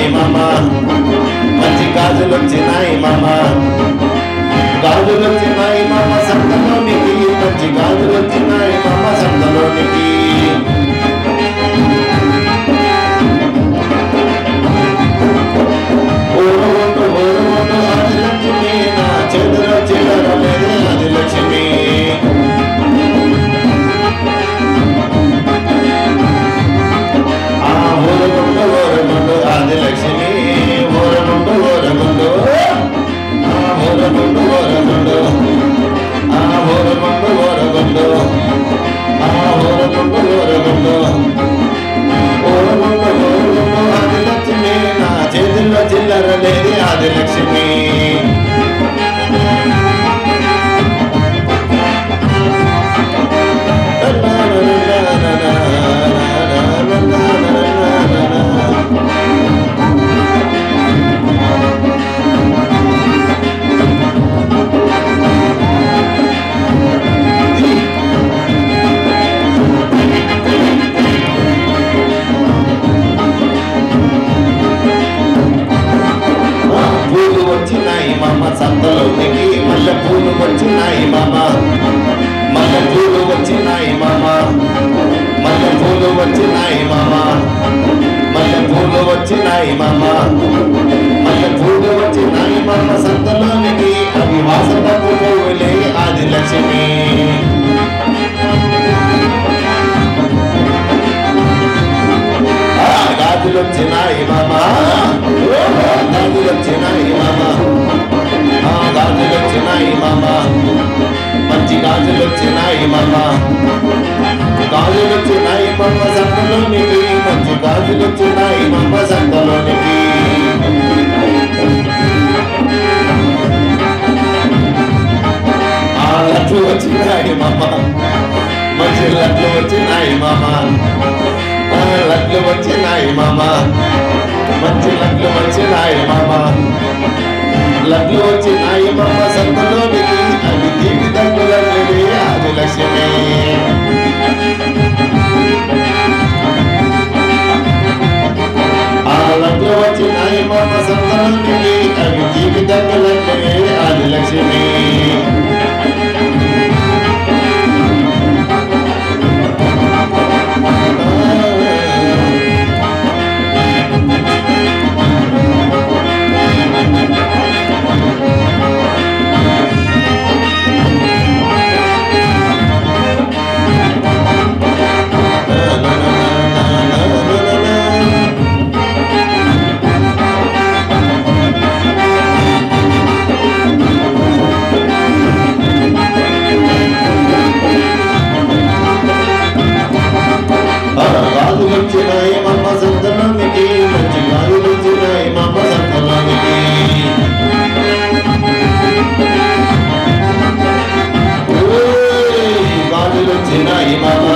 వచ్చినాయి మామ మంచి గాజులు వచ్చినాయి మామ గాజులు వచ్చినాయి మామ సంతలోనికి మంచి గాజులు వచ్చినాయి మామ సంతలోనికి ఊరుకుంటూ ఊరుకుంటూ ఆది లక్ష్మి నా చేతిలో చిల్లర లేదు ఆది లక్ష్మి ఆ ఊరుకుంటూ ఊరుకుంటూ ఆది లక్ష్మి ఊరుకుంటూ ఊరుకుంటూ ఆ ఊరుకుంటూ ఊరుకుంటూ ఆ ఊరుకుంటూ ఊరుకుంటూ ఆ ఊరుకుంటూ ఊరుకుంటూ ఊరుకుంటూ ఊరుకుంటూ ఆది లక్ష్మి నా చేతుల్లో చిల్లర లేది ఆది లక్ష్మి పూలు వచ్చినాయి మామ సంతలోనికి మల్లె పూలు వచ్చినాయి మామ మల్లె పూలు వచ్చినాయి మామ మల్లె పూలు వచ్చినాయి మామ మల్లె పూలు వచ్చినాయి మామ మల్లె పూలు వచ్చినాయి మామ సంతలోనికి అవి వాసనకు పువ్వులే ఆది లక్ష్మి ఆ, గాజులు వచ్చినాయి మామ గాజులు వచ్చినాయి మామ ఆ, గాజులు వచ్చినాయి మామ మంచి గాజులు వచ్చినాయి మామ గాజులు వచ్చినాయి మామ సంతలోనికి మంచి గాజులు వచ్చినాయి మామ సంతలోనికి ఆ లట్లు వచ్చినాయి మామ మంచి లట్లు వచ్చినాయి మామ ఆ, లట్లు వచ్చినాయి మామ మంచి లట్లు వచ్చినాయి మామ లట్లు వచ్చినాయి మామ సంతలోనికి అవి తీపి దగ్గులవి ఆది లక్ష్మి ఆ లట్లు వచ్చినాయి మామ సంతలోనికి అవి తీపి దగ్గులవి ఆది లక్ష్మి గాజులు వచ్చినాయి మమ్మ సంతలోనికి మంచి గాజులు వచ్చినాయి మమ్మ సంతలోనికి ఓయ్, గాజులు వచ్చినాయి మామ